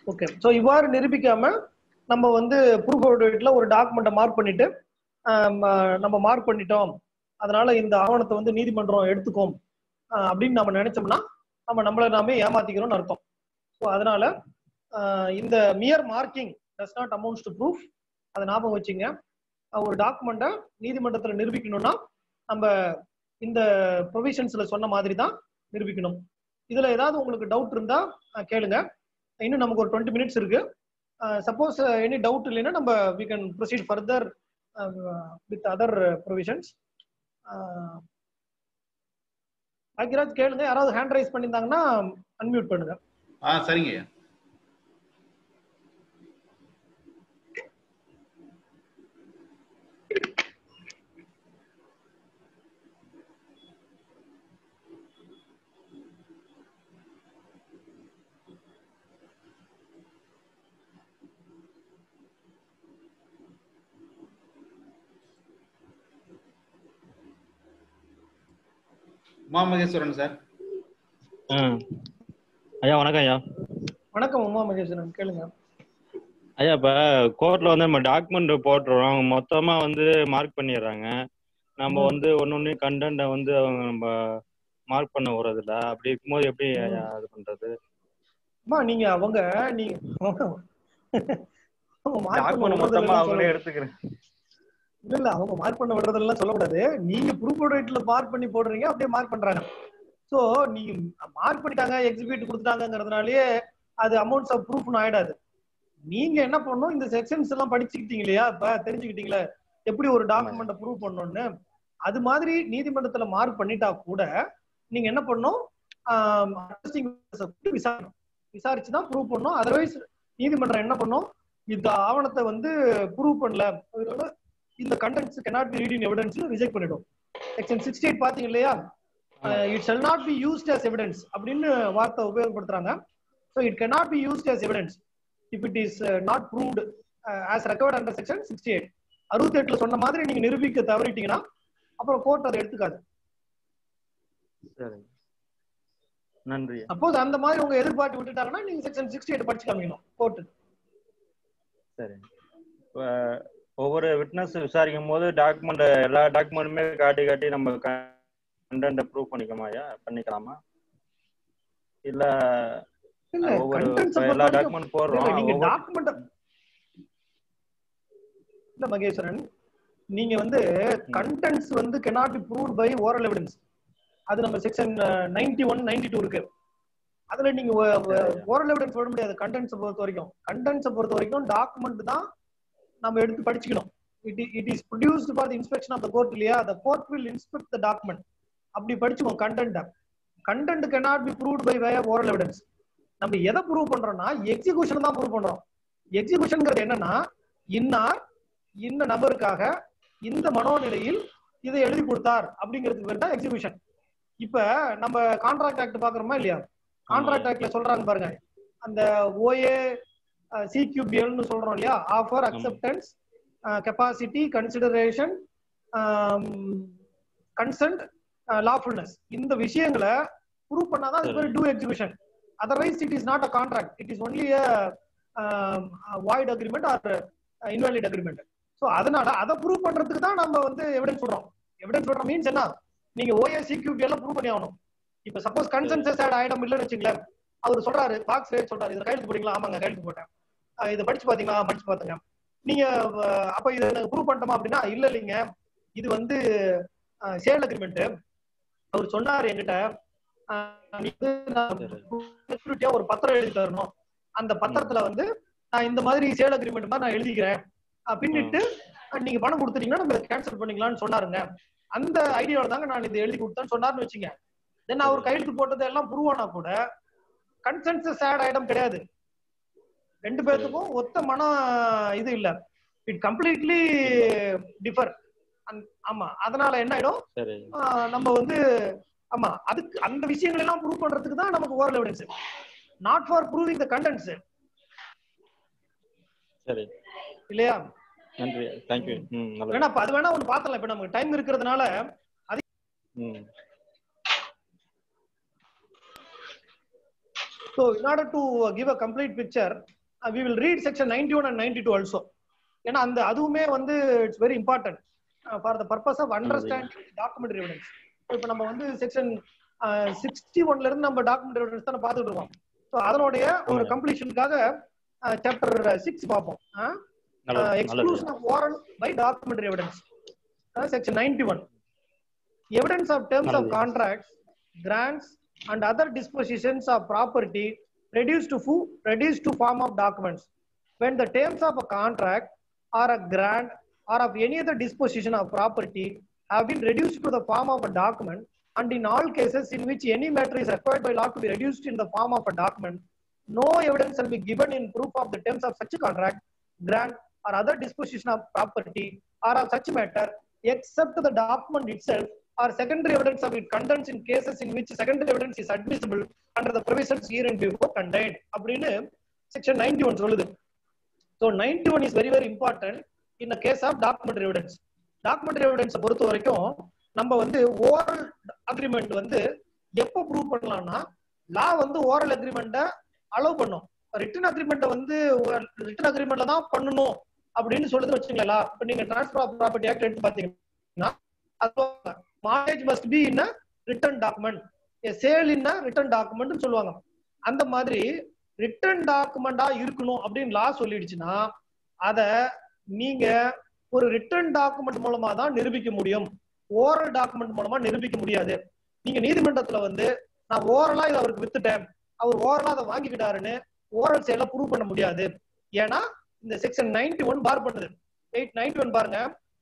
Okay so இவ்வாறு நிரூபிக்காம நம்ம வந்து ப்ரூஃப் ஆஃப் ஒரு டாக்குமெண்ட்டை மார்க் பண்ணிட்டு ஆம், ஆஹ், நம்ம மார்க் பண்ணிட்டோம் அதனால இந்த ஆவணத்தை வந்து நீதிமன்றம் எடுத்துக்கும் ஆஹ், அப்படின்னு நம்ம நினைச்சோம்னா நம்ம நம்மளை நாமே ஏமாத்திக்கிறோம்னு அர்த்தம் ஸோ அதனால ஆஹ், இந்த mere marking does not amounts to proof அதை ஞாபகம் வச்சுங்க ஆஹ், ஒரு டாக்குமெண்ட்டை நீதிமன்றத்தில் நிரூபிக்கணும்னா நம்ம இந்த ப்ரொவிஷன்ஸ்ல சொன்ன மாதிரி தான் நிரூபிக்கணும் இதுல ஏதாவது உங்களுக்கு டவுட் இருந்தா ஆஹ், கேளுங்க இன்னும் நமக்கு ஒரு டுவெண்ட்டி மினிட்ஸ் இருக்கு சப்போஸ் எனி டவுட் இல்லைன்னா நம்ம we can proceed further with other provisions Bhagyaraj கேளுங்க யாராவது ஹேண்ட் ரைஸ் பண்ணியிருந்தாங்கன்னா அன்மியூட் பண்ணுங்க ஆ சரிங்க ஐயா உமா மகேஸ்வரன் சார் ம் ஐயா வணக்கம் ஐயா வணக்கம் உமா மகேஸ்வரன் கேளுங்க ஐயா இப்போ கோர்ட்ல வந்து நம்ம டாக்குமெண்ட் போட்டுறோம் அவங்க மொத்தமா வந்து மார்க் பண்ணிடுறாங்க நம்ம ம். வந்து ஒன்னு ஒன்னு கண்டென்ட்டை வந்து அவங்க நம்ம மார்க் பண்ண விடுறதில்ல அப்படி இருக்கும்போது எப்படி ஐயா இது பண்றது அம்மா நீங்க அவங்க நீங்க அவங்க mark பண்ண டாக்குமெண்ட் விடுறதெல்லாம் மொத்தமா சொல்ல- அவங்களே எடுத்துக்கிறேன் இல்ல இல்ல அவங்க மார்க் பண்ண விடுறதெல்லாம் சொல்லக்கூடாது நீங்க ப்ரூஃப் ரேட்ல மார்க் பண்ணி போடுறீங்க அப்படியே மார்க் பண்றாங்க சோ நீங்க மார்க் பண்ணிட்டாங்க எக்ஸிபியூட் கொடுத்துட்டாங்கிறதுனாலயே அது அமௌண்ட்ஸ் ஆஃப் ப்ரூஃப்னு ஆயிடாது நீங்க என்ன பண்ணணும் இந்த செக்ஷன்ஸ் எல்லாம் படிச்சுக்கிட்டீங்க இல்லையா இப்ப தெரிஞ்சுக்கிட்டீங்களா எப்படி ஒரு டாக்குமெண்ட்டை ப்ரூவ் பண்ணணும்னு அது மாதிரி நீதிமன்றத்துல மார்க் பண்ணிட்டா கூட நீங்க என்ன பண்ணணும் ஆம், attesting witness அ கூப்பிட்டு விசாரிக்கணும் விசாரிச்சு தான் ப்ரூவ் பண்ணணும் அதர்வைஸ் நீதிமன்றம் என்ன பண்ணும் இந்த ஆவணத்தை வந்து ப்ரூவ் பண்ணல அதனால இந்த contents cannot be read in evidence reject பண்ணிடும் செக்ஷன் சிக்ஸ்டி எயிட் பாத்தீங்க இல்லையா it shall not be used as evidence அப்படின்னு வார்த்தை உபயோகப்படுத்துறாங்க so it cannot be used as evidence if it is uh, not proved uh, as required under section sixty eight அறுபத்தி எட்டுல சொன்ன மாதிரி நீங்க நிரூபிக்க தவறிட்டீங்கன்னா அப்புறம் கோர்ட் அதை எடுத்துக்காது சரி நன்றி சப்போஸ் அந்த மாதிரி உங்க எதிர்பார்த்து விட்டுட்டாங்கன்னா நீங்க செக்ஷன் சிக்ஸ்டி எயிட் படிச்சு காமிக்கணும் கோர்ட் சரி இப்போ ஒவ்வொரு விட்னஸ் விசாரிக்கும் போது டாக்குமெண்ட் எல்லா டாக்குமெண்ட்டுமே காட்டி காட்டி நம்ம கண்டென்ட்டை ப்ரூவ் பண்ணிக்கலாமா ஐயா பண்ணிக்கலாமா இல்ல இல்ல ஒவ்வொரு contents இப்ப பொறுத்த எல்லா வரைக்கும் டாக்குமெண்ட் போடுறோம் இல்ல, நீங்க ஒவ்வொரு- டாக்குமெண்ட் இல்ல மகேஸ்வரன் நீங்க வந்து கண்டென்ட்ஸ் வந்து cannot be proved by oral evidence அது நம்ம section ninety one ninety two இருக்கு அதுல நீங்க ஓரல் எவிடன்ஸ் போட முடியாது கண்டென்ட்ஸ் பொறுத்த வரைக்கும் கண்டென்ட்ஸ் பொறுத்த வரைக்கும் டாக்குமெண்ட் தான் நம்ம எடுத்து படிச்சுக்கணும் it it is produced for the inspection of the court இல்லையா the court will inspect the document அப்படி படிச்சுக்கோங்க content content cannot be proved by way of oral evidence நம்ம எதை ப்ரூவ் பண்றோம்னா எக்ஸிகூஷன் தான் ப்ரூவ் பண்றோம் எக்ஸிகூஷன்ங்கிறது என்னன்னா இன்னார் இந்த நபருக்காக இந்த மனோநிலையில் இதை எழுதி கொடுத்தார் அப்படிங்கிறதுக்கு பேர் தான் எக்ஸிகூஷன் இப்ப நம்ம கான்ட்ராக்ட் ஆக்ட் பாக்குறோமா இல்லையா கான்ட்ராக்ட் ஆக்ட்ல சொல்றாங்க பாருங்க அந்த ஓஏ சிக்யூபிஎல்னு சொல்றோம் இல்லையா offer acceptance capacity consideration consent lawfulness இந்த விஷயங்களை ப்ரூவ் பண்ணாதான் அது பேர் to exhibition otherwise it is not a contract it is only void agreement or invalid agreement so அதனால அதை ப்ரூவ் பண்றதுக்கு தான் நம்ம வந்து எவிடன்ஸ் சொல்றோம் எவிடன்ஸ் சொல்ற மீன்ஸ் என்ன நீங்க ஓஎஸ்சி கியூபி எல்லாம் ப்ரூவ் பண்ணி ஆகணும் இப்ப சப்போஸ் கன்சென்சஸ் ஆட் ஐட்டம் இல்லைன்னு வச்சுங்களேன் அவர் சொல்றாரு பாக்ஸ் சொல்றாரு இதை கையெழுத்து போட்டீங்களா ஆமாங்க கையெழுத்து போட்டேன் அஹ் இதை படிச்சு பாத்தீங்களா படிச்சு பாத்துங்க நீங்க அஹ், அப்ப இதை ப்ரூவ் பண்ணிட்டோமா அப்படின்னா இல்ல இல்லைங்க இது வந்து சேல் அக்ரிமெண்ட் அவர் சொன்னாரு என்கிட்ட அஹ், நீ வந்து நான் security-ஆ ஒரு பத்திரம் எழுதி தரணும் அந்த பத்திரத்துல வந்து நான் இந்த மாதிரி சேல் அக்ரிமெண்ட் மாதிரி நான் எழுதிக்கிறேன் அஹ், பின்னிட்டு அஹ், நீங்க பணம் கொடுத்துட்டீங்கன்னா நம்ம கேன்சல் பண்ணிக்கலாம்னு சொன்னாருங்க அந்த ஐடியாவோட தாங்க நான் இதை எழுதி கொடுத்தேன்னு சொன்னாருன்னு வச்சுங்க தென் அவர் கையெழுத்து போட்டது எல்லாம் ப்ரூவ் ஆனா கூட கன்சென்சஸ் ஆட் ஐட்டம் கிடையாது ரெண்டு பேர்த்துக்கும் ஒத்த மன இது இல்ல இட் கம்ப்ளீட்லி டிஃபர் ஆமா அதனால என்ன ஆயிடும் சரி ஆஹ் நம்ம வந்து ஆமா அதுக்கு அந்த விஷயங்கள் எல்லாம் ப்ரூவ் பண்றதுக்கு தான் நமக்கு oral evidence not for proving the contents சரி இல்லையா நன்றி தேங்க்யூ ம் நல்லது வேணா அப்ப அது வேணா ஒண்ணு பாத்தலாம் இப்ப நமக்கு டைம் இருக்கிறதுனால ம் So in order to uh, give a complete picture, uh, we will read section 91 and 92 also. ஏன்னா அந்த அதுவுமே வந்து it's very important for the purpose of understanding document evidence இப்போ நம்ம வந்து செக்ஷன் சிக்ஸ்டி ஒன்ல இருந்து நம்ம டாக்குமெண்ட் எவிடன்ஸ் தானே பார்த்துட்டு இருக்கோம் ஸோ அதனுடைய ஒரு ஆமாங்க. கம்ப்ளீஷனுக்காக சாப்டர் சிக்ஸ் பார்ப்போம் நல்லது நல்லது exclusion of warrant by documentary evidence. Uh, section 91. Evidence of terms of நல்லது. contracts, grants, and other dispositions of property reduced to fu- reduced to form of documents. When the terms of a contract or a grant or of any other disposition of property have been reduced to the form of a document, and in all cases in which any matter is required by law to be reduced in the form of a document, no evidence shall be given in proof of the terms of such a contract, grant, or other disposition of property or of such matter, except the document itself or secondary evidence of it contents in cases in which secondary evidence is admissible under the provisions here and before contained. அப்படின்னு section 91 one சொல்லுது so ninety one is very very important in the case of documentary evidence documentary எவிடன்ஸை பொறுத்த வரைக்கும் நம்ம வந்து oral agreement வந்து எப்போ prove பண்ணலாம்னா லா வந்து ஓரல் அக்ரிமெண்ட்டை அலோவ் பண்ணும் ரிட்டன் அக்ரிமெண்ட்டை வந்து ரிட்டன் அக்ரிமெண்ட்ல தான் பண்ணணும் அப்படின்னு சொல்லுது வச்சுங்களா இப்போ நீங்க டிரான்ஸ்பர் ஆஃப் ப்ராப்பர்ட்டி ஆக்ட் எடுத்து பார்த்தீங்கன்னா mortgage must be in written document sale in written document சொல்லுவாங்க அந்த மாதிரி ரிட்டன் டாக்குமெண்டா இருக்கணும் அப்படின்னு லா சொல்லிடுச்சுன்னா அத நீங்க ஒரு ரிட்டன் டாக்குமெண்ட் மூலமா தான் நிரூபிக்க முடியும் ஓரல் டாக்குமெண்ட் மூலமா நிரூபிக்க முடியாது நீங்க நீதிமன்றத்துல வந்து நான் ஓரலா இதை அவருக்கு வித்துட்டேன் அவர் ஓரலா அதை வாங்கிக்கிட்டாருன்னு ஓரல் செயல ப்ரூவ் பண்ண முடியாது ஏன்னா இந்த செக்ஷன் 91 ஒன் பார் பண்ணுது எயிட் நைன்டி ஒன் பாருங்க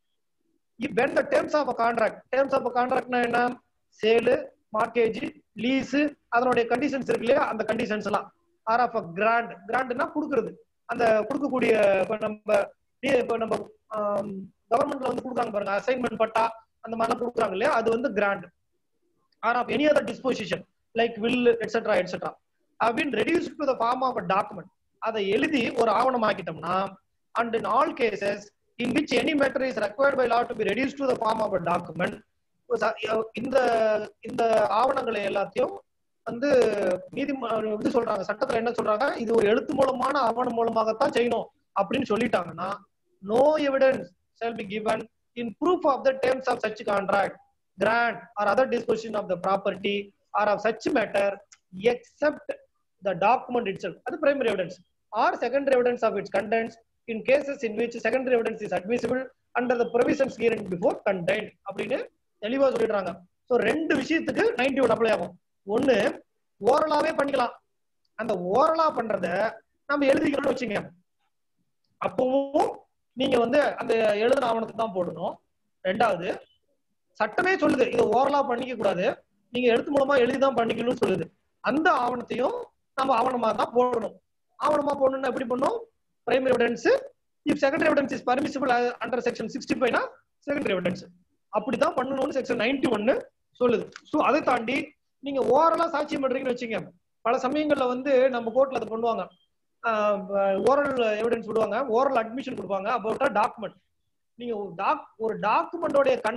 when the terms of a contract terms of a கான்ட்ராக்ட்னா என்ன சேலு மார்க்கேஜ் லீஸ் அதனுடைய கண்டிஷன்ஸ் இருக்கு இல்லையா அந்த கண்டிஷன்ஸ் எல்லாம் ஆர் ஆஃப் அ கிராண்ட் கிராண்ட்னா கொடுக்கறது அந்த கொடுக்கக்கூடிய இப்ப நம்ம இப்ப நம்ம கவர்மெண்ட்ல வந்து கொடுக்குறாங்க பாருங்க அசைன்மெண்ட் பட்டா அந்த மாதிரிலாம் கொடுக்குறாங்க இல்லையா அது வந்து grant or of any other disposition like will etcetera etcetera have been reduced to the form of a document அதை எழுதி ஒரு ஆவணமாக்கிட்டோம்னா and in all cases in which any matter is required by law to be reduce to the form of a document இந்த இந்த ஆவணங்களை எல்லாத்தையும் வந்து நீதி இது சொல்றாங்க சட்டத்துல என்ன சொல்றாங்க இது ஒரு எழுத்து மூலமான ஆவணம் மூலமாகத்தான் செய்யணும் அப்படின்னு சொல்லிட்டாங்கன்னா no evidence shall be given in proof of the terms of such contract grant or other disposition of the property or of such matter except the document itself அது primary evidence or secondary evidence of its contents in cases in which secondary evidence is admissible under the provisions herein before contained அப்படின்னு தெளிவா சொல்லிடுறாங்க so ரெண்டு விஷயத்துக்கு ninety one apply ஆகும் ஒண்ணு ஓரலாவே பண்ணிக்கலாம் அந்த ஓரலா பண்றத நம்ம எழுதிக்கணும்னு வச்சுங்க அப்பவும் நீங்க வந்து அந்த எழுதின ஆவணத்தை தான் போடணும் ரெண்டாவது சட்டமே சொல்லுது இதை ஓரலா பண்ணிக்க கூடாது நீங்க எழுத்து மூலமா எழுதி தான் பண்ணிக்கணும்னு சொல்லுது அந்த ஆவணத்தையும் நம்ம ஆவணமா தான் போடணும் ஆவணமா போடணும்னா எப்படி பண்ணும் primary evidence if secondary evidence is permissible under section sixty ஃபைவ்னா செகண்டரி எவிடன்ஸ் அப்படிதான் பண்ணணும்னு செக்ஷன் நைன்டி ஒன்னு சொல்லுது ஸோ அதை தாண்டி நீங்க ஓரலா சாட்சியம் பண்றீங்கன்னு வச்சுங்க பல சமயங்கள்ல வந்து நம்ம கோர்ட்ல அதை பண்ணுவாங்க ஓரல் எவிடன்ஸ் விடுவாங்க ஓரல் அட்மிஷன் கொடுப்பாங்க அபவுட் டாக்குமெண்ட் நீங்க ஒரு டாக் ஒரு டாக்குமெண்டோடைய கண்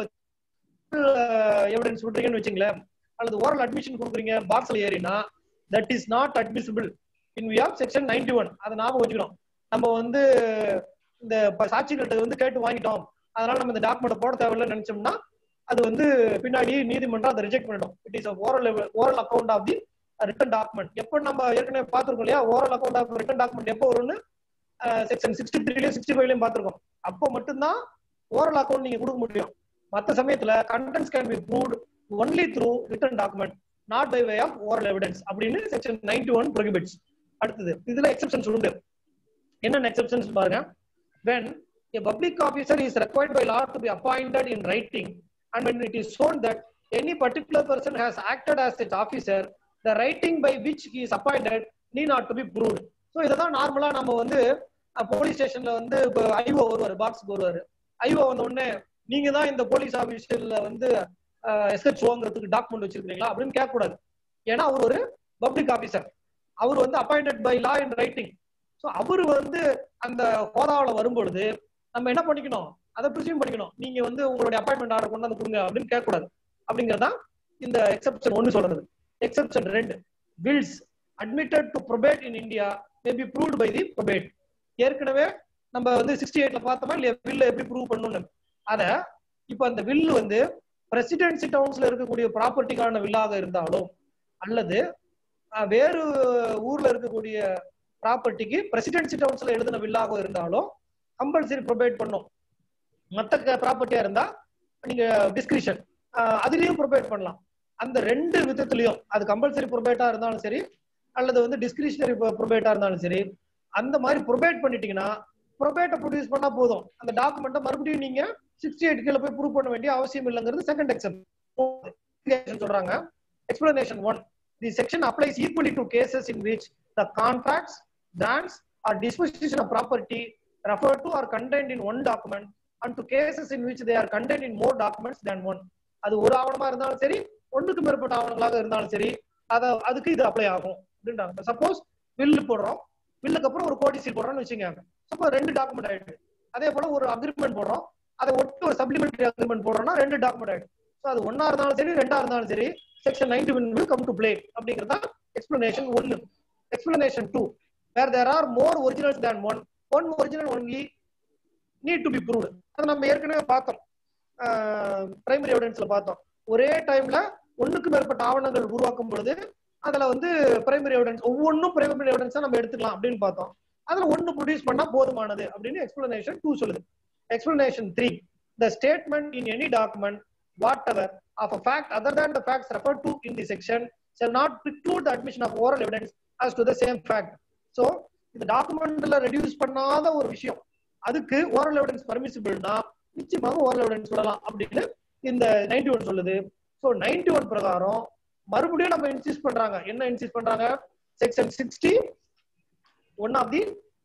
எவிடன்ஸ் விடுறீங்கன்னு வச்சுங்களேன் அல்லது ஓரல் அட்மிஷன் கொடுக்குறீங்க பாக்ஸ்ல ஏறினா that is not admissible in view of section ninety one அதை ஞாபகம் வச்சுக்கணும் நம்ம வந்து இந்த சாட்சிகள்கிட்ட வந்து கேட்டு வாங்கிட்டோம் அதனால நம்ம இந்த டாக்குமெண்ட் போட தேவையில்லைன்னு நினைச்சோம்னா அது வந்து பின்னாடி நீதிமன்றம் அதை ரிஜெக்ட் பண்ணிடும் it is oral oral account of the written document எப்போ நம்ம ஏற்கனவே பார்த்துருக்கோம் இல்லையா oral account of written document எப்போ வரும்னு செக்ஷன் சிக்ஸ்டி த்ரீலயும் சிக்ஸ்டி ஃபைவ்லயும் பார்த்துருக்கோம் அப்போ மட்டும்தான் ஓரல் அக்கௌண்ட் நீங்க கொடுக்க முடியும் மற்ற சமயத்துல contents can be proved only through written document not by way of oral evidence அப்படின்னு செக்ஷன் நைன்டி ஒன் ப்ரொஹிபிட்ஸ் அடுத்தது இதுல எக்ஸப்ஷன்ஸ் உண்டு என்னென்ன எக்ஸப்ஷன்ஸ் பாருங்க when a public officer is required by law to be appointed in writing and when it is shown that any particular person has acted as its officer the writing by which he is appointed need not to be proved so இதான் நார்மலா நம்ம வந்து police ஸ்டேஷன்ல வந்து இப்போ IO வருவார் பாக்ஸ்க்கு வருவாரு IO வந்த உடனே நீங்க தான் இந்த போலீஸ் ஆபீஸ்ல வந்து எஸ்ஹெச் ஓங்கிறதுக்கு டாக்குமெண்ட் வச்சிருக்கீங்களா அப்படின்னு கேட்கக்கூடாது ஏன்னா அவர் ஒரு பப்ளிக் ஆபீசர் அவர் வந்து appointed by law in writing so அவர் வந்து அந்த ஹோதாவில் வரும்பொழுது நம்ம என்ன பண்ணிக்கணும் அதை ப்ரிசியூம் பண்ணிக்கணும் நீங்க வந்து உங்களுடைய அப்பாயின்மெண்ட் ஆர்டர் கொண்டு வந்து கொடுங்க அப்படின்னு கேட்கக்கூடாது அப்படிங்கறதான் இந்த எக்ஸப்ஷன் ஒன்னு சொல்றது எக்ஸப்ஷன் ரெண்டு bills admitted to probate in India may be proved by the probate. ஏற்கனவே நம்ம வந்து சிக்ஸ்டி எயிட்ல பார்த்தோமா இல்லையா வில்ல எப்படி ப்ரூவ் பண்ணணும்னு அத இப்ப அந்த வில்லு வந்து பிரசிடென்சி டவுன்ஸ்ல இருக்கக்கூடிய ப்ராப்பர்ட்டிக்கான வில்லாக இருந்தாலும் அல்லது அஹ், வேறு ஊர்ல இருக்கக்கூடிய ப்ராப்பர்ட்டிக்கு பிரசிடென்சி டவுன்ஸ்ல எழுதின வில்லாக இருந்தாலும் கம்பல்சரி ப்ரொபேட் பண்ணும் மத்த ப்ராப்பர்ட்டியா இருந்தா நீங்க டிஸ்கிரிஷன் அதுலயும் ப்ரொபேட் பண்ணலாம் அந்த ரெண்டு விதத்துலயும் அது கம்பல்சரி ப்ரொபேட்டா இருந்தாலும் சரி அல்லது வந்து டிஸ்கிரிஷனரி ப்ரொபேட்டா இருந்தாலும் சரி அந்த மாதிரி ப்ரொபேட் பண்ணிட்டீங்கன்னா ப்ரொபேட்டை ப்ரொடியூஸ் பண்ணா போதும் அந்த டாக்குமெண்ட்டை மறுபடியும் நீங்க சிக்ஸ்டி எயிட் கீழே போய் ப்ரூவ் பண்ண வேண்டிய அவசியம் இல்லைங்கிறது செகண்ட் எக்ஸப்ட் சொல்றாங்க explanation one the section applies equally to cases in which the contracts grants are disposition of property referred to are contained in one document and to cases in which they are contained in more documents than one அது ஒரு ஆவணமா இருந்தாலும் சரி ஒன்றுக்கு மேற்பட்ட ஆவணங்களாக இருந்தாலும் சரி அத அதுக்கு இது அப்ளை ஆகும் அப்படின்றாங்க சப்போஸ் வில்லு போடுறோம் வில்லுக்கு அப்புறம் ஒரு கோடி சீல் போடுறோம்னு வச்சுங்க அப்போ ரெண்டு டாக்குமெண்ட் ஆயிடுது அதே போல ஒரு அக்ரிமெண்ட் போடுறோம் அதை ஒட்டு ஒரு சப்ளிமெண்டரி அக்ரிமெண்ட் போடுறோம்னா ரெண்டு டாக்குமெண்ட் ஆயிடும் ஸோ அது ஒன்னா இருந்தாலும் சரி ரெண்டா இருந்தாலும் சரி section ninety one will come to play அப்படிங்கிறதா எக்ஸ்பிளனேஷன் ஒன்னு explanation two where there are more originals than one one original only need to be proved அதை நம்ம ஏற்கனவே பார்த்தோம் பிரைமரி எவிடன்ஸ்ல பார்த்தோம் ஒரே டைம்ல ஒண்ணுக்கு மேற்பட்ட ஆவணங்கள் உருவாக்கும் பொழுது அதுல வந்து பிரைமரி எவிடன்ஸ் ஒவ்வொன்றும் பிரைமரி எவிடன்ஸா நம்ம எடுத்துக்கலாம் அப்படின்னு பார்த்தோம் அதுல ஒண்ணு ப்ரொடியூஸ் பண்ணா போதுமானது அப்படின்னு எக்ஸ்பிளனேஷன் டூ சொல்லுது explanation three the statement in any document whatever of a fact other than the facts refer to in the section shall not preclude the admission of oral evidence as to the same fact. So, இந்த டாக்குமெண்ட்ல reduce பண்ணாத ஒரு விஷயம் அதுக்கு oral evidence பர்மிசிபிள்னா நிச்சயமாக oral evidence சொல்லலாம் அப்படின்னு இந்த ninety one சொல்லுது ஸோ நைன்டி ஒன் பிரகாரம் மறுபடியும் நம்ம இன்சிஸ்ட் பண்றாங்க என்ன இன்சிஸ்ட் பண்றாங்க section sixty one of the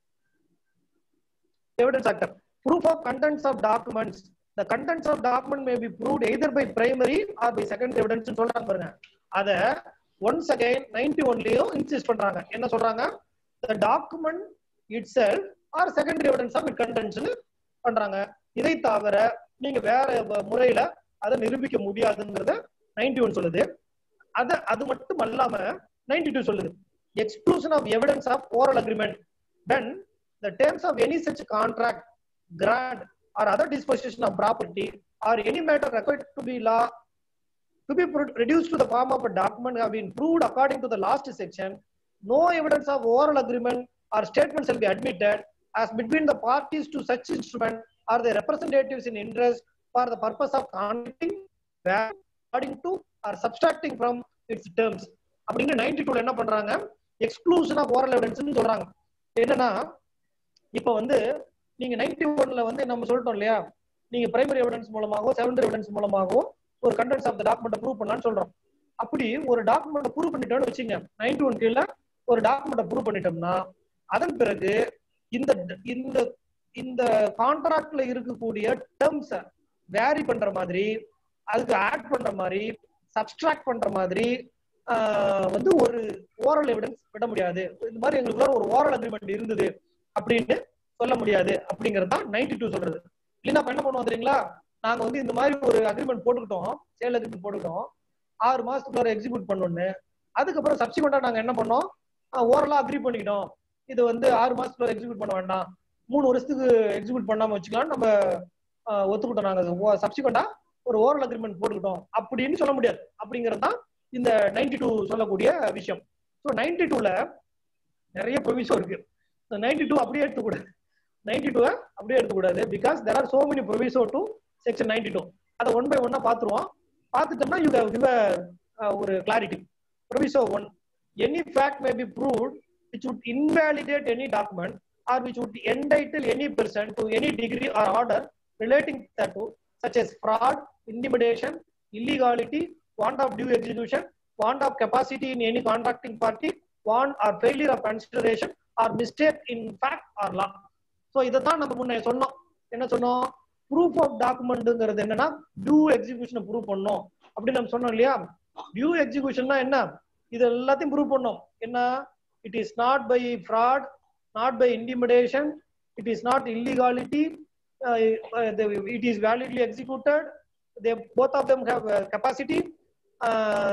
evidence factor proof of contents of documents the contents of document may be proved either by primary or by secondary evidence னு சொல்றாங்க பாருங்க அத ஒன்ஸ் அகைன் நைன்டி ஒன்லயும் insist பண்றாங்க என்ன சொல்றாங்க the document itself or secondary evidence of its contents னு பண்றாங்க இதை தவிர நீங்க வேற வ- முறையில அதை நிரூபிக்க முடியாதுங்கிறத நைன்டி ஒன் சொல்லுது அத அது மட்டும் அல்லாம நைன்டி டூ சொல்லுது exclusion of evidence of oral agreement when the terms of any such contract, grant, or other disposition of property, or any matter required to be law to be pro- reduced to the form of a document have been proved according to the last section, no evidence of oral agreement or statement shall be admitted as between the parties to such instrument or their representatives in interest for the purpose of conducting according to or subtracting from its terms. அப்படின்னு ninety டூல என்ன பண்றாங்க exclusion of oral evidence சொல்றாங்க என்னன்னா இப்ப வந்து நீங்க ninety ஒன்ல வந்து நம்ம சொல்லிட்டோம் இல்லையா நீங்க பிரைமரி எவிடன்ஸ் மூலமாகவோ செகண்டரி எவிடன்ஸ் மூலமாகவோ ஒரு contents of the document prove பண்ணலாம்னு சொல்றோம் அப்படி ஒரு டாக்குமெண்ட் ப்ரூவ் பண்ணிட்டோம்னு வச்சுங்க நைன்டி ஒன் கீழ ஒரு டாக்குமெண்ட் ப்ரூவ் பண்ணிட்டோம்னா அதன் பிறகு இந்த இந்த இந்த கான்ட்ராக்ட்ல இருக்கக்கூடிய டேர்ம்ஸ வேரி பண்ற மாதிரி அதுக்கு ஆட் பண்ற மாதிரி சப்ஸ்ட்ராக்ட் பண்ற மாதிரி ஆஹ், வந்து ஒரு ஓரல் எவிடன்ஸ் விட முடியாது இந்த மாதிரி எங்களுக்குள்ள ஒரு ஓரல் அக்ரிமெண்ட் இருந்தது அப்படின்னு சொல்ல முடியாது அப்படிங்கறது தான் நைன்டி டூ சொல்றது இல்லைன்னா அப்ப என்ன பண்ணுவோம் தெரியுங்களா நாங்க வந்து இந்த மாதிரி ஒரு அக்ரிமெண்ட் போட்டுக்கிட்டோம் சேல் அக்ரிமெண்ட் போட்டுக்கிட்டோம் ஆறு மாசத்துக்குள்ள எக்ஸிக்யூட் பண்ணோன்னு அதுக்கப்புறம் சப்சிக்வெண்டா நாங்க என்ன பண்ணோம் ஓரலா அக்ரி பண்ணிக்கிட்டோம் இது வந்து ஆறு மாசத்துக்குள்ள எக்ஸிக்யூட் பண்ண வேண்டாம் மூணு வருஷத்துக்கு எக்ஸிக்யூட் பண்ணாம வச்சுக்கலாம் நம்ம ஆஹ், ஒத்துக்கிட்டோம் நாங்க சப்சிக்வெண்டா ஒரு ஓரல் அக்ரிமெண்ட் போட்டுக்கிட்டோம் அப்படின்னு சொல்ல முடியாது அப்படிங்கிறது தான் இந்த நைன்டி டூ சொல்லக்கூடிய விஷயம் ஸோ நைன்டி டூல நிறைய ப்ரொவிஷன் இருக்கு நைன்டி டூ அப்படியே எடுத்துக்கூடாது நைன்டி டூவை அப்படியே எடுத்துக்கூடாது because there are so many proviso to section ninety two அதை ஒன் பை ஒன்னா பார்த்துருவோம் பார்த்துட்டோம்னா யூ கிவ் ஒரு clarity proviso one any fact may be proved which would invalidate any document or which would entitle any person to any degree or order relating thereto, such as fraud, intimidation, illegality, want of due execution, want of capacity in any contracting party, want or failure of consideration, or mistake in fact or law. So இதைத்தான் நம்ம முன்ன சொன்னோம் என்ன சொன்னோம் proof of டாக்குமெண்ட்ங்கிறது என்னன்னா due எக்ஸிகியூஷனை prove பண்ணோம் அப்படின்னு நம்ம சொன்னோம் இல்லையா டியூ எக்ஸிகியூஷன்னா என்ன இது எல்லாத்தையும் ப்ரூவ் பண்ணோம் என்ன it is not by fraud, not by intimidation, it is not illegality, uh, uh, the- it is validly executed, they both of them have uh, capacity, uh,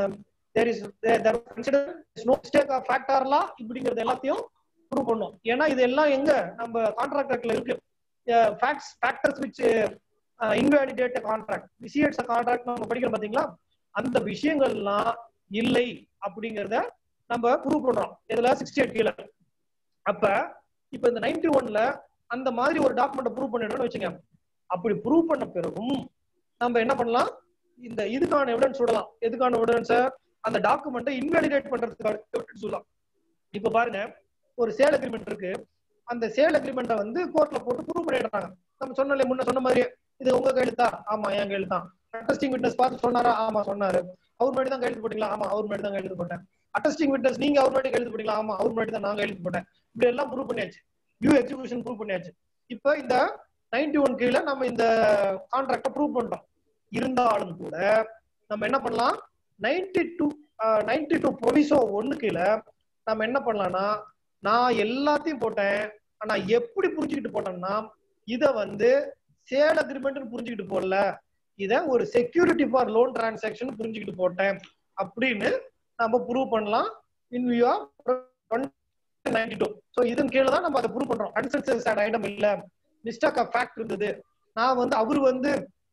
there is there consider no mistake of ஃபேக்டர்லா இப்படிங்கிறது எல்லாத்தையும் prove பண்ணும் ஏன்னா இது எல்லாம் எங்க நம்ம கான்ட்ராக்ட்ல இருக்கு facts factors which invalidate contract vitiates contract நம்ம படிக்கிறோம் பாத்தீங்களா அந்த விஷயங்கள்லாம் இல்லை அப்படிங்கறத நம்ம ப்ரூவ் பண்றோம் இதுல சிக்ஸ்டி எயிட் கீழே அப்ப இப்ப இந்த நைன்டி ஒன்ல அந்த மாதிரி ஒரு டாக்குமெண்ட் ப்ரூவ் பண்ணிடணும்னு வச்சுங்க அப்படி ப்ரூவ் பண்ண பிறகும் நம்ம என்ன பண்ணலாம் இந்த இதுக்கான எவிடன்ஸ் விடலாம் எதுக்கான எவிடன்ஸ் அந்த டாக்குமெண்ட்டை இன்வாலிடேட் பண்றதுக்கான எவிடன்ஸ் சொல்லலாம் இப்ப பாருங்க ஒரு சேல் அக்ரிமெண்ட் இருக்கு அந்த சேல் அக்ரிமெண்ட்டை வந்து கோர்ட்ல போட்டு ப்ரூவ் பண்ணிடுறாங்க நம்ம சொன்னல முன்ன சொன்ன மாதிரி இது உங்க கையெழுத்தா ஆமா என் கையெழுத்தான் அட்டஸ்டிங் விட்னஸ் பார்த்து சொன்னாரா ஆமா சொன்னாரு அவர் முன்னாடி தான் கையெழுத்து போட்டீங்களா ஆமா அவர் முன்னாடி தான் கையெழுத்து போட்டேன் அட்டஸ்டிங் விட்னஸ் நீங்க அவர் முன்னாடி கையெழுத்து போட்டீங்களா ஆமா அவர் முன்னாடி தான் நான் கையெழுத்து போட்டேன் இப்படி எல்லாம் ப்ரூவ் பண்ணியாச்சு டியூ எக்ஸிகூஷன் ப்ரூவ் பண்ணியாச்சு இப்போ இந்த நைன்டி ஒன் கீழே நம்ம இந்த கான்ட்ராக்டை ப்ரூவ் பண்றோம் இருந்தாலும் கூட நம்ம என்ன பண்ணலாம் ninety two ninety two proviso ஒன்னு கீழே நம்ம என்ன பண்ணலாம்னா நான் எல்லாத்தையும் போட்டேன் ஆனா எப்படி புரிஞ்சுக்கிட்டு போட்டேன்னா இத வந்து சேல் அக்ரிமெண்ட் புரிஞ்சுக்கிட்டு போடல இத ஒரு செக்யூரிட்டி ஃபார் லோன் டிரான்சாக்ஷன் புரிஞ்சுக்கிட்டு போட்டேன் அப்படின்னு நம்ம ப்ரூவ் பண்ணலாம் in view of ninety two so இதன் கீழே தான் நம்ம அதை ப்ரூவ் பண்றோம் கன்சென்சஸ் ஐட்டம் இல்ல மிஸ்டேக் ஆஃப் ஃபேக்ட் இருந்தது நான் வந்து அவரு வந்து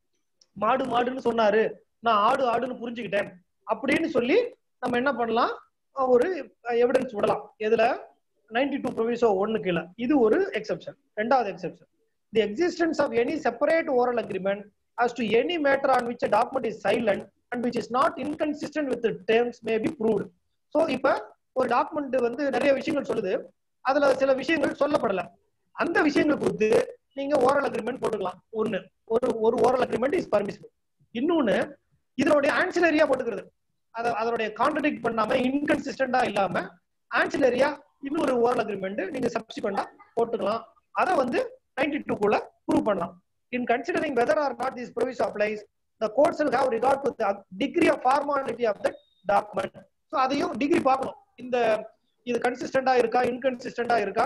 மாடு மாடுன்னு சொன்னாரு நான் ஆடு ஆடுன்னு புரிஞ்சுக்கிட்டேன் அப்படின்னு சொல்லி நம்ம என்ன பண்ணலாம் ஒரு எவிடன்ஸ் விடலாம் எதுல நைன்டி டூ ப்ரொவிசோ ஒன்னு கீழே இது ஒரு எக்ஸெப்ஷன் ரெண்டாவது exception the existence of any separate oral agreement as to any matter on which a document is silent and which is not inconsistent with the terms may be proved. So இப்போ ஒரு document வந்து நிறைய விஷயங்கள் சொல்லுது அதுல சில விஷயங்கள் சொல்லப்படல அந்த விஷயங்கள் கொடுத்து நீங்க ஓரல் அக்ரிமெண்ட் போட்டுக்கலாம் ஒன்னு ஒரு ஒரு ஓரல் அக்ரிமெண்ட் இஸ் பர்மிசிபிள் இன்னொன்னு இதனுடைய ஆன்சிலரியா போட்டுக்கிறது அதை அதனுடைய கான்ட்ரடிக்ட் பண்ணாம இன்கன்சிஸ்டண்டா இல்லாம ஆன்சிலரியா இன்னொரு ஓரல் அக்ரிமெண்ட் நீங்க சப்சிக்வெண்டா போட்டுக்கலாம் அதை வந்து நைன்டி டூக்குள்ள ப்ரூவ் பண்ணலாம் in considering whether or not this provision applies, the courts will have regard to the degree of formality of the document. So அதையும் டிகிரி பார்க்கணும் இந்த இது கன்சிஸ்டண்டா இருக்கா இன்கன்சிஸ்டண்டா இருக்கா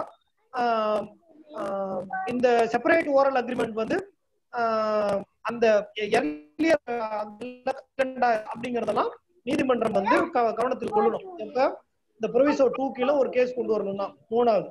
இந்த செப்பரேட் ஓரல் அக்ரிமெண்ட் வந்து அந்த அப்படிங்கறதெல்லாம் நீதிமன்றம் வந்து கவனத்தில் கொள்ளணும் இப்ப இந்த ப்ரொவிசோ டூ கீழே ஒரு கேஸ் கொண்டு வரணும்னா மூணாவது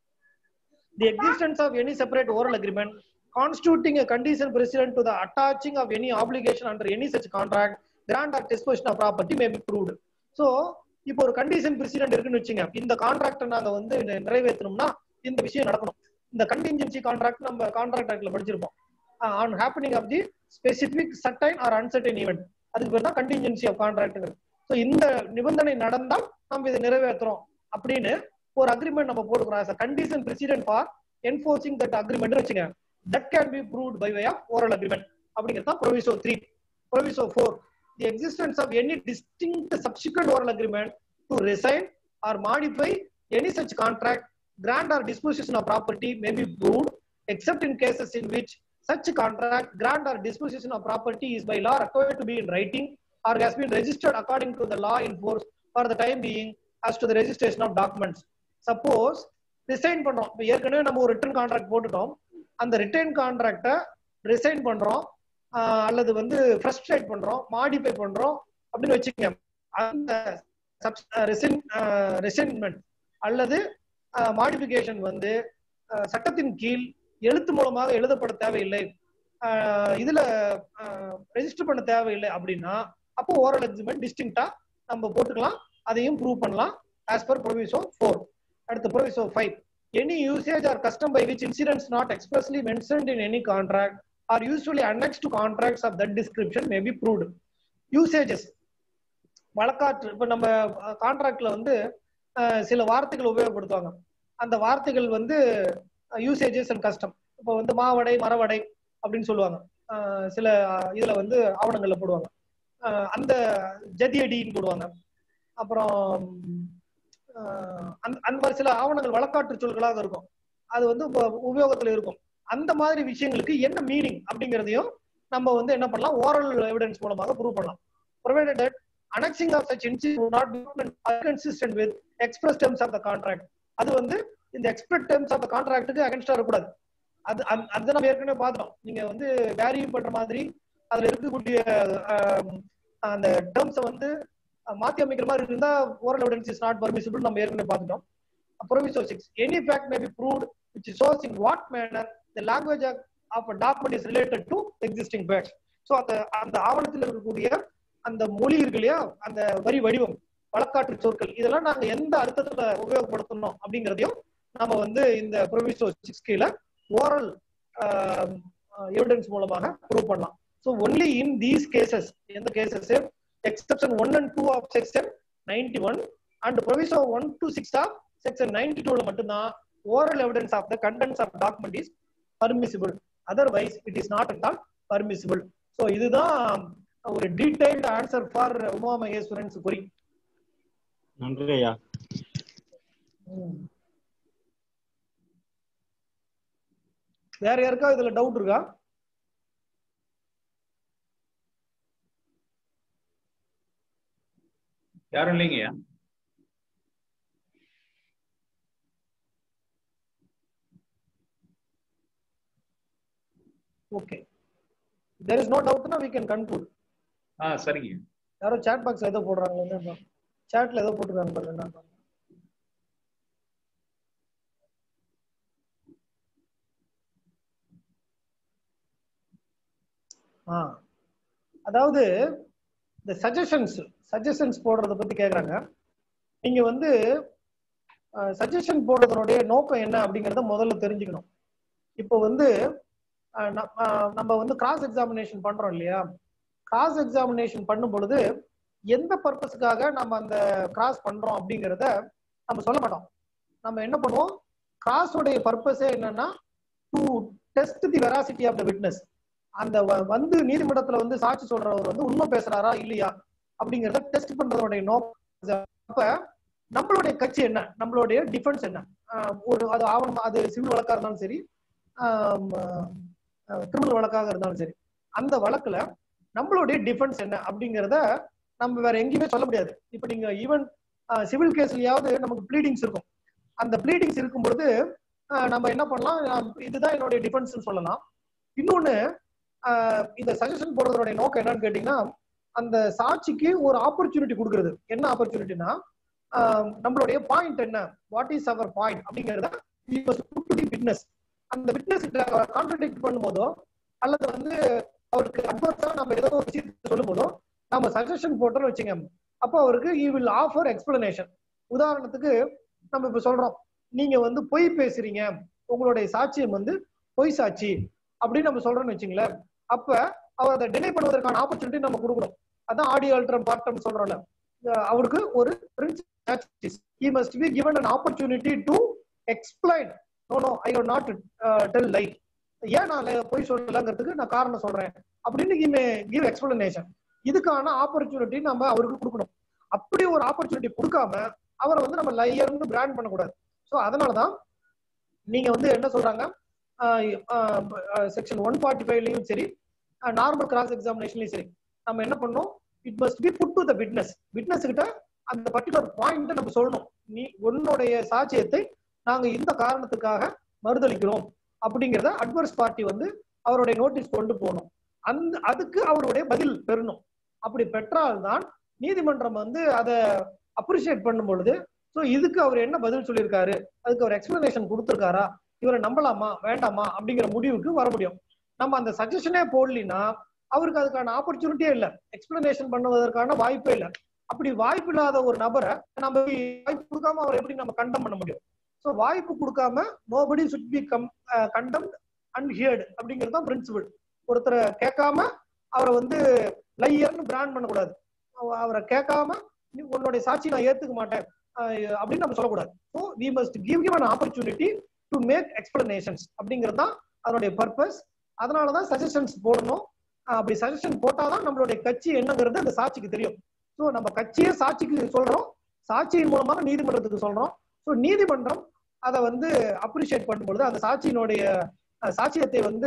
the existence of any separate oral agreement constituting a condition precedent to the attaching of any obligation under any such contract, grant or disposition of property may be proved. So, இப்போ ஒரு condition president இருக்குன்னு வச்சுங்க இந்த கான்ட்ராக்டை நாங்க வந்து நிறைவேற்றணும்னா இந்த விஷயம் நடக்கணும் இந்த கண்டிஞ்சன்சி கான்ட்ராக்ட் நம்ம கான்ட்ராக்ட் ஆக்ட்ல படிச்சிருப்போம் on happening of the specific certain or uncertain event அதுக்கு பேர் தான் கண்டிஞ்சன்சி ஆஃப் கான்ட்ராக்ட் ஸோ இந்த நிபந்தனை நடந்தால் நம்ம இதை நிறைவேற்றுறோம் அப்படின்னு ஒரு அக்ரிமெண்ட் நம்ம போட்டுக்கிறோம் condition precedent for enforcing that agreement வச்சுங்க that can be proved by way of oral agreement அப்படிங்கிறது தான் proviso 3 proviso 4 the existence of any distinct subsequent oral agreement to resign or modify any such contract grant or disposition of property may be proved except in cases in which such contract grant or disposition of property is by law required to be in writing or has been registered according to the law in force for the time being as to the registration of documents suppose resign பண்றோம் இப்போ ஏற்கனவே நம்ம ஒரு return contract போட்டுட்டோம் அந்த return கான்ட்ராக்டை resign பண்றோம் அல்லது வந்து ஃப்ரஸ்ட்ரேட் பண்றோம் மாடிஃபை பண்றோம் அப்படின்னு வச்சுக்கோங்க அந்த ரிசைன்மெண்ட் அல்லது மாடிஃபிகேஷன் வந்து சட்டத்தின் கீழ் எழுத்து மூலமாக எழுதப்பட தேவையில்லை இதுல ரெஜிஸ்டர் பண்ண தேவையில்லை அப்படின்னா அப்போ ஓரல் எக்ஸிமெண்ட் டிஸ்டிங்டா நம்ம போட்டுக்கலாம் அதையும் ப்ரூவ் பண்ணலாம் ஆஸ் பர் ப்ரொவிசோ ஃபோர் அடுத்து proviso five any usage or custom by which incidents not expressly mentioned in any contract are usually annexed to contracts of that description may be proved. Usages வழக்காற்று இப்ப நம்ம கான்ட்ராக்ட்ல வந்து சில வார்த்தைகள் உபயோகப்படுத்துவாங்க அந்த வார்த்தைகள் வந்து யூசேஜஸ் அண்ட் கஸ்டம் இப்போ வந்து மாவடை மரவடை அப்படின்னு சொல்லுவாங்க சில இதுல வந்து ஆவணங்கள்ல போடுவாங்க அந்த ஜதியடின்னு போடுவாங்க அப்புறம் அந்த மாதிரி சில ஆவணங்கள் வழக்காற்று சொற்களாக இருக்கும் அது வந்து உபயோகத்துல இருக்கும் அந்த மாதிரி விஷயங்களுக்கு என்ன மீனிங் அப்படிங்கிறதையும் நம்ம வந்து என்ன பண்ணலாம் ஓரல் எவிடன்ஸ் மூலமாக ப்ரூவ் பண்ணலாம் provided that annexing of such incident would not be consistent with express terms of the contract அது வந்து இந்த எக்ஸ்பிரஸ் டேர்ம்ஸ் ஆஃப் த கான்ட்ராக்ட்டுக்கு அகேன்ஸ்டா இருக்கக்கூடாது அது அது நம்ம ஏற்கனவே பார்த்தோம் நீங்க வந்து வேரியும் பண்ற மாதிரி அதுல இருக்கக்கூடிய அந்த டேர்ம்ஸை வந்து அஹ், மாத்தி அமைக்கிற மாதிரி இருந்தா oral evidence is not permissible நம்ம ஏற்கனவே பார்த்துட்டோம் proviso six any fact may be proved which shows in what manner the language of a document is related to existing facts so அந்த அந்த ஆவணத்தில் இருக்கக்கூடிய அந்த மொழி இருக்கு இல்லையா அந்த வரி வடிவம் வழக்காற்று சொற்கள் இதெல்லாம் நாங்க எந்த அர்த்தத்துல உபயோகப்படுத்தணும் அப்படிங்கிறதையும் நம்ம வந்து இந்த ப்ரொவிசோ சிக்ஸ் கீழே ஓரல் எவிடன்ஸ் மூலமாக ப்ரூவ் பண்ணலாம் so only in these cases எந்த cases exception one and two of section ninety one and proviso one to six of section ninety டூல மட்டும்தான் oral evidence of the contents of document is permissible otherwise it is not at all permissible so இதுதான் ஒரு detailed answer for Uma Maheswaran's query நன்றி ஐயா வேற யாருக்கா இதுல doubt இருக்கா யாரும் இல்லைங்கய்யா ஓகே தேர் இஸ் நோ டவுட்னா வி கேன் கன்க்ளூட் ஆ சரிங்க யாரோ சாட் பாக்ஸ் ஏதோ போடுறாங்க சாட்ல ஏதோ போட்டுருக்காங்க பாருங்க என்ன பாருங்க. ஆ அதாவது இந்த சஜஷன்ஸ் சஜஷன்ஸ் போடுறத பத்தி கேக்குறாங்க நீங்க வந்து சஜஷன் போடுறதனுடைய நோக்கம் என்ன அப்படிங்கறத முதல்ல தெரிஞ்சுக்கணும் இப்போ வந்து அஹ், ந- அஹ், நம்ம வந்து கிராஸ் எக்ஸாமினேஷன் பண்றோம் இல்லையா கிராஸ் எக்ஸாமினேஷன் பண்ணும் பொழுது எந்த பர்பஸ்க்காக நம்ம அந்த கிராஸ் பண்றோம் அப்படிங்கிறத நம்ம சொல்ல மாட்டோம் நம்ம என்ன பண்ணுவோம் கிராஸ் உடைய பர்பஸே என்னன்னா to test the veracity of the witness அந்த வ- வந்து நீதிமன்றத்துல வந்து சாட்சி சொல்றவர் வந்து உண்மை பேசுறாரா இல்லையா அப்படிங்கறத டெஸ்ட் பண்றதோடைய நோக்கம் அப்ப நம்மளுடைய கட்சி என்ன நம்மளுடைய டிஃபென்ஸ் என்ன ஆஹ் ஒரு அது ஆவணம் அது சிவில் வழக்கா இருந்தாலும் சரி கிரிமினல் வழக்காக இருந்தாலும் சரி அந்த வழக்குல நம்மளுடைய டிஃபென்ஸ் என்ன அப்படிங்கறத நம்ம வேற எங்கேயுமே சொல்ல முடியாது இப்ப நீங்க ஈவன் சிவில் கேஸ்லயாவது நமக்கு ப்ளீடிங்ஸ் இருக்கும் அந்த ப்ளீடிங்ஸ் இருக்கும் பொழுது ஆஹ் நம்ம என்ன பண்ணலாம் ஆஹ் இதுதான் என்னுடைய டிஃபென்ஸ் சொல்லலாம் இன்னொன்னு ஆஹ் இந்த சஜஷன் போடுறதோட நோக்கம் என்னன்னு கேட்டீங்கன்னா அந்த சாட்சிக்கு ஒரு ஆப்பர்ச்சுனிட்டி கொடுக்கறது என்ன ஆப்பர்ச்சுனிட்டினா நம்மளுடைய பாயிண்ட் என்ன வாட் இஸ் அவர் பாயிண்ட் அப்படிங்கறத விட்னஸ் அந்த விட்னஸ் கான்ட்ரடிக்ட் பண்ணும்போதோ அல்லது வந்து அவருக்கு அட்வான்ஸா நம்ம ஏதோ ஒரு விஷயத்தை சொல்லும் போதோ நம்ம சஜஷன் போட்டோம்னு வச்சுங்க அப்போ அவருக்கு ஈ வில் ஆஃபர் எக்ஸ்பிளனேஷன் உதாரணத்துக்கு நம்ம இப்ப சொல்றோம் நீங்க வந்து பொய் பேசுறீங்க உங்களுடைய சாட்சியம் வந்து பொய் சாட்சி அப்படின்னு நம்ம சொல்றோம்னு வச்சுங்களேன் அப்ப அவர் அதை டினை பண்ணுவதற்கான ஆப்பர்ச்சுனிட்டி நம்ம கொடுக்கணும் அதான் ஆடியோ அல்ட்ரம் பார்ட்டம் சொல்றோம்ல அஹ் அவருக்கு ஒரு he must be given an opportunity to explain no no i will not uh, tell lie ஏன் நான் ல- பொய் சொல்லலங்கிறதுக்கு நான் காரணம் சொல்றேன் அப்படின்னு he may give explanation இதுக்கான ஆப்பர்ச்சுனிட்டி நம்ம அவருக்கு கொடுக்கணும் அப்படி ஒரு ஆப்பர்ச்சுனிட்டி கொடுக்காம அவரை வந்து நம்ம லையர்னு பிராண்ட் பண்ணக்கூடாது ஸோ அதனாலதான் நீங்க வந்து என்ன சொல்றாங்க செக்ஷன் ஒன் ஃபார்ட்டி ஃபைவ்லயும் சரி நார்மல் கிராஸ் எக்ஸாமினேஷன்லயும் சரி நம்ம என்ன பண்ணோம் it must be put to the witness witness கிட்ட அந்த பர்டிகுலர் பாயிண்ட் நம்ம சொல்லணும் நீ உன்னுடைய சாட்சியத்தை நாங்க இந்த காரணத்துக்காக மறுதளிக்கிறோம் அப்படிங்கிறத அட்வர்ஸ் பார்ட்டி வந்து அவருடைய நோட்டீஸ் கொண்டு போகணும் அந்த அதுக்கு அவருடைய பதில் பெறணும் அப்படி பெற்றால்தான் நீதிமன்றம் வந்து அதை அப்ரிஷியேட் பண்ணும் பொழுது ஸோ இதுக்கு அவர் என்ன பதில் சொல்லியிருக்காரு அதுக்கு அவர் எக்ஸ்பிளனேஷன் கொடுத்துருக்காரா இவரை நம்பலாமா வேண்டாமா அப்படிங்கிற முடிவுக்கு வர முடியும் நம்ம அந்த சஜஷனே போடலினா அவருக்கு அதுக்கான ஆப்பர்ச்சுனிட்டியே இல்லை எக்ஸ்பிளனேஷன் பண்ணுவதற்கான வாய்ப்பே இல்லை அப்படி வாய்ப்பு இல்லாத ஒரு நபரை நம்ம வாய்ப்பு கொடுக்காம அவரை எப்படி நம்ம கண்டம் பண்ண முடியும் ஸோ வாய்ப்பு கொடுக்காம nobody should be condemned and heard அப்படிங்கிறது தான் பிரின்சிபல் ஒருத்தரை கேட்காம அவரை வந்து லையர்னு பிராண்ட் பண்ணக்கூடாது அவ- அவரை கேட்காம நீ உன்னுடைய சாட்சி நான் ஏத்துக்க மாட்டேன் அஹ் அப்படின்னு நம்ம சொல்லக்கூடாது so we must give give an opportunity to make explanations அப்படிங்கிறது தான் அதனுடைய பர்பஸ் அதனால தான் சஜஷன்ஸ் போடணும் அஹ் அப்படி சஜஷன் போட்டாதான் நம்மளுடைய கட்சி என்னங்கிறது அந்த சாட்சிக்கு தெரியும் ஸோ நம்ம கட்சியே சாட்சிக்கு சொல்றோம் சாட்சியின் மூலமாக நீதிமன்றத்துக்கு சொல்றோம் ஸோ நீதிமன்றம் அதை வந்து அப்ரிஷியேட் பண்ணும்பொழுது அந்த சாட்சியினுடைய அஹ், சாட்சியத்தை வந்து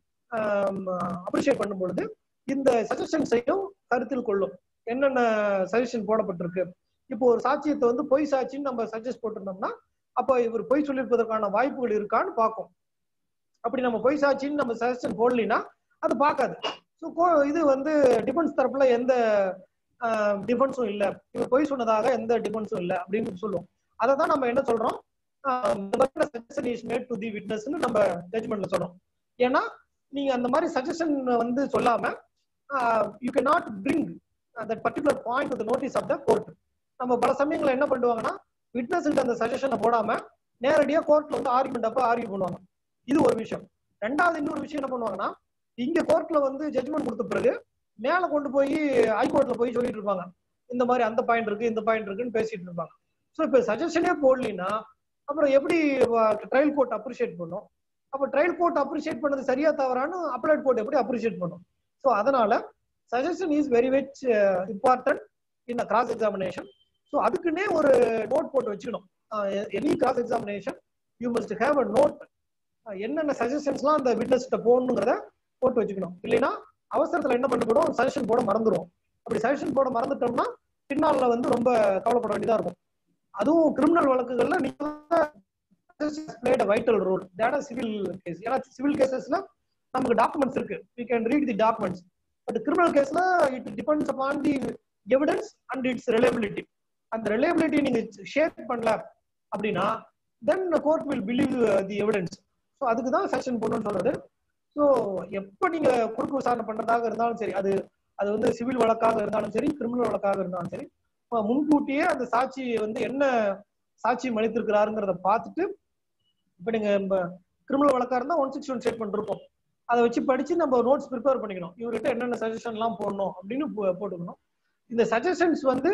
அப்ரிஷியேட் பண்ணும் பொழுது இந்த சஜஷன்ஸையும் கருத்தில் கொள்ளும் என்னென்ன சஜஷன் போடப்பட்டிருக்கு இப்போ ஒரு சாட்சியத்தை வந்து பொய் சாட்சின்னு நம்ம சஜஸ்ட் போட்டிருந்தோம்னா அப்போ இவர் பொய் சொல்லியிருப்பதற்கான வாய்ப்புகள் இருக்கான்னு பார்க்கும் அப்படி நம்ம பொய் சாட்சின்னு நம்ம சஜஷன் போடலினா அது பார்க்காது ஸோ இது வந்து டிஃபென்ஸ் தரப்புல எந்த டிஃபென்ஸும் இல்ல இவர் பொய் சொன்னதாக எந்த டிஃபென்ஸும் இல்ல அப்படின்னு சொல்லுவோம் அதை தான் நம்ம என்ன சொல்றோம் suggestion is made to the விட்னஸ்னு நம்ம ஜட்மெண்ட்ல சொல்றோம் ஏன்னா நீங்க அந்த மாதிரி சஜஷன் வந்து சொல்லாம you can not bring that particular point to notice of the court நம்ம பல சமயங்கள்ல என்ன பண்ணுவாங்கன்னா விட்னஸ் அந்த சஜஷனை போடாம நேரடியா கோர்ட்ல வந்து ஆர்குமெண்ட் அப்ப ஆர்கியூ பண்ணுவாங்க இது ஒரு விஷயம் ரெண்டாவது இன்னொரு விஷயம் என்ன பண்ணுவாங்கன்னா இங்க கோர்ட்ல வந்து ஜட்மெண்ட் கொடுத்த பிறகு மேல கொண்டு போய் ஹைகோர்ட்ல போய் சொல்லிட்டு இருப்பாங்க இந்த மாதிரி அந்த பாயிண்ட் இருக்கு இந்த பாயிண்ட் இருக்குன்னு பேசிட்டு இருப்பாங்க ஸோ இப்போ சஜஷனே போடலின்னா அப்புறம் எப்படி ட்ரையல் கோர்ட் அப்ரிஷியேட் பண்ணும் அப்போ ட்ரையல் கோர்ட் அப்ரிஷியேட் பண்ணது சரியா தவறான்னு அப்ளைட் கோர்ட் எப்படி அப்ரிஷியேட் பண்ணும் ஸோ அதனால suggestion is very which important in cross examination so அதுக்குன்னே ஒரு நோட் போட்டு வச்சுக்கணும் any cross examination you must have a note என்னென்ன சஜஷன்ஸ்லாம் அந்த விட்னஸ்கிட்ட போடணுங்கிறத போட்டு வச்சுக்கணும் இல்லைன்னா அவசரத்துல என்ன பண்ணக்கூடும் சஜஷன் போட மறந்துடும் அப்படி சஜஷன் போட மறந்துட்டோம்னா பின்னால வந்து ரொம்ப கவலைப்பட வேண்டியதா இருக்கும் அதுவும் கிரிமினல் வழக்குகள்ல நீங்க vital role that civil case ஏன்னா சிவில் கேசஸ்ல நமக்கு டாக்குமெண்ட்ஸ் இருக்கு we can read the documents but criminal கேஸ்ல it depends upon the evidence and its reliability அந்த ரிலேபிலிட்டி நீங்க ஷேர் பண்ணல அப்படின்னா then court will believe the evidence so அதுக்கு தான் செக்ஷன் போடணும்னு சொல்றது ஸோ எப்போ நீங்க குறுக்கு விசாரணை பண்றதாக இருந்தாலும் சரி அது அது வந்து சிவில் வழக்காக இருந்தாலும் சரி கிரிமினல் வழக்காக இருந்தாலும் சரி முன்கூட்டியே அந்த சாட்சி வந்து என்ன சாட்சி மலித்திருக்கிறாருங்கிறத பார்த்துட்டு இப்போ நீங்க கிரிமினல் வழக்கா இருந்தா ஒன் சிக்ஸ் ஒன் ஸ்டேட்மெண்ட் இருக்கும் அதை வச்சு படிச்சு நம்ம நோட்ஸ் ப்ரிப்பேர் பண்ணிக்கணும் இவர்கிட்ட என்னென்ன சஜஷன்லாம் போடணும் அப்படின்னு போட்டுக்கணும் இந்த சஜஷன்ஸ் வந்து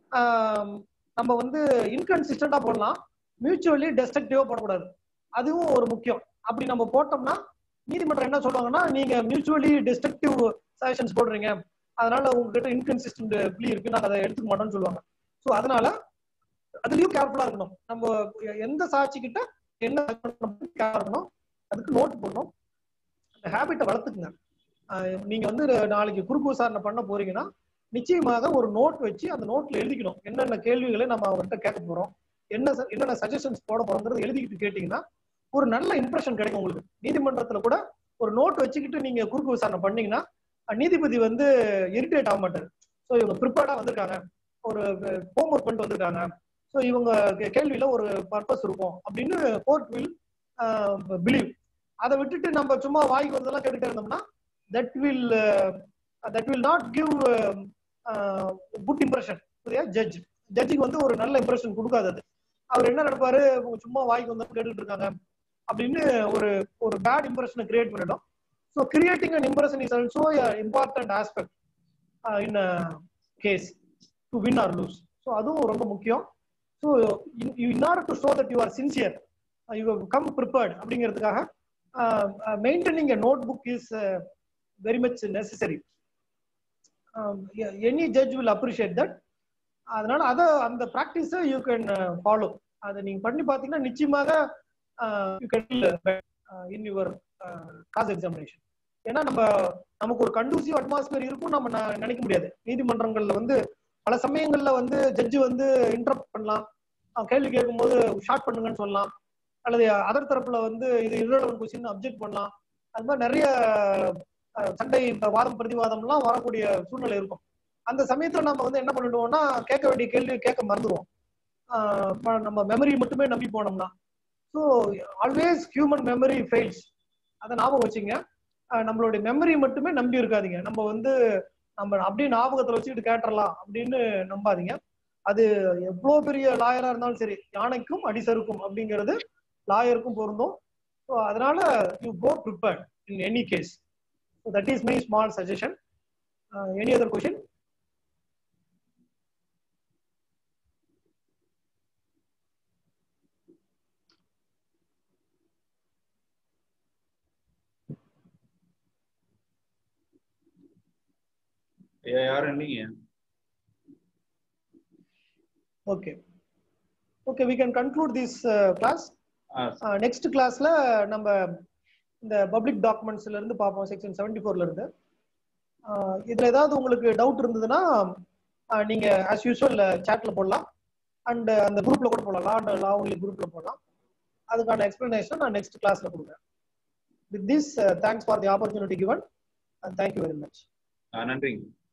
நம்ம வந்து இன்கன்சிஸ்டண்டா போடலாம் மியூச்சுவலி டெஸ்ட்ரக்டிவா போடக்கூடாது அதுவும் ஒரு முக்கியம் அப்படி நம்ம போட்டோம்னா நீதிமன்றம் என்ன சொல்லுவாங்கன்னா நீங்க மியூச்சுவலி டிஸ்ட்ரக்டிவ் சஜஷன்ஸ் போடுறீங்க அதனால உங்ககிட்ட இன்கன்சிஸ்டன்ட் பிளி இருக்கு நாங்க அதை எடுத்துக்க மாட்டோம்னு சொல்லுவாங்க ஸோ அதனால அதுலயும் கேர்ஃபுல்லா இருக்கணும் நம்ம எந்த சாட்சி கிட்ட என்ன இருக்கணும் அதுக்கு நோட் போடணும் அந்த ஹேபிட்டை வளர்த்துக்குங்க நீங்க வந்து நாளைக்கு குறுக்கு விசாரணை பண்ண போறீங்கன்னா நிச்சயமாக ஒரு நோட் வச்சு அந்த நோட்ல எழுதிக்கணும் என்னென்ன கேள்விகளை நம்ம அவர்கிட்ட கேட்க போறோம் என்ன என்னென்ன சஜஷன்ஸ் போட போறோங்கிறது எழுதிக்கிட்டு கேட்டீங்கன்னா ஒரு நல்ல இம்ப்ரெஷன் கிடைக்கும் உங்களுக்கு நீதிமன்றத்துல கூட ஒரு நோட் வச்சுக்கிட்டு நீங்க குறுக்கு விசாரணை பண்ணீங்கன்னா நீதிபதி வந்து இரிட்டேட் ஆக மாட்டாரு ஸோ இவங்க ப்ரிப்பேர்டா வந்திருக்காங்க ஒரு ஹோம்ஒர்க் பண்ணிட்டு வந்திருக்காங்க ஸோ இவங்க கேள்வியில ஒரு பர்பஸ் இருக்கும் அப்படின்னு கோர்ட் வில் பிலீவ் அதை விட்டுட்டு நம்ம சும்மா வாய்க்கு வந்ததெல்லாம் கேட்டுட்டே இருந்தோம்னா that will that will not give good impression புரியா ஜட்ஜ் ஜட்ஜுக்கு வந்து ஒரு நல்ல இம்ப்ரெஷன் கொடுக்காது அது அவர் என்ன நினைப்பாரு சும்மா வாய்க்கு வந்து கேட்டுட்டு இருக்காங்க அப்படின்னு ஒரு ஒரு பேட் இம்ப்ரெஷனை கிரியேட் பண்ணிடும் so creating and impression is also important aspect in case to win or lose so அதுவும் ரொம்ப முக்கியம் so in order to show that you are sincere you come prepared அப்படிங்கிறதுக்காக maintaining a note book is very much necessary any judge will appreciate that அதனால அதை அந்த ப்ராக்டிஸை you can follow அதை நீங்க பண்ணி பார்த்தீங்கன்னா நிச்சயமாக you can in your cross examination ஏன்னா நம்ம நமக்கு ஒரு கண்டூசிவ் அட்மாஸ்பியர் இருக்கும் நம்ம நினைக்க முடியாது நீதிமன்றங்கள்ல வந்து பல சமயங்கள்ல வந்து ஜட்ஜு வந்து இன்டரப்ட் பண்ணலாம் கேள்வி கேட்கும்போது ஷார்ட் பண்ணுங்கன்னு சொல்லலாம் அல்லது அதர் தரப்புல வந்து இது irrelevant கொஸ்டின் அப்ஜெக்ட் பண்ணலாம் அது மாதிரி நிறைய சண்டை வாதம் பிரதிவாதம்லாம் வரக்கூடிய சூழ்நிலை இருக்கும் அந்த சமயத்துல நம்ம வந்து என்ன பண்ணிடுவோம்னா கேட்க வேண்டிய கேள்வி கேட்க மறந்துடுவோம் நம்ம மெமரி மட்டுமே நம்பி போனோம்னா so always human memory fails அதை ஞாபகம் வச்சுங்க நம்மளுடைய மெமரி மட்டுமே நம்பி இருக்காதீங்க நம்ம வந்து நம்ம அப்படியே ஞாபகத்துல வச்சுக்கிட்டு கேட்டுறலாம் அப்படின்னு நம்பாதீங்க அது எவ்வளோ பெரிய லாயரா இருந்தாலும் சரி யானைக்கும் அடிசருக்கும் அப்படிங்கிறது லாயருக்கும் பொருந்தும் ஸோ அதனால you go prepared in any case that is my small suggestion any other question யாரும் இல்லைங்க okay okay we can conclude this class ah next கிளாஸ்ல நம்ம இந்த பப்ளிக் டாக்குமெண்ட்ஸ்ல இருந்து பார்ப்போம் செக்ஷன் செவன்டி ஃபோர்ல இருந்து அஹ் இதுல ஏதாவது உங்களுக்கு டவுட் இருந்ததுன்னா அஹ் நீங்க ஆஸ் யூஸ்வல் சாட்ல போடலாம் அண்ட் அந்த குரூப்ல கூட போடலாம் லா அண்ட் லா ஒன்லி குரூப்ல போடலாம் அதுக்கான எக்ஸ்பிளனேஷன் நான் நெக்ஸ்ட் கிளாஸ்ல கொடுக்குறேன் with this thanks for the opportunity given thank you very much நன்றிங்க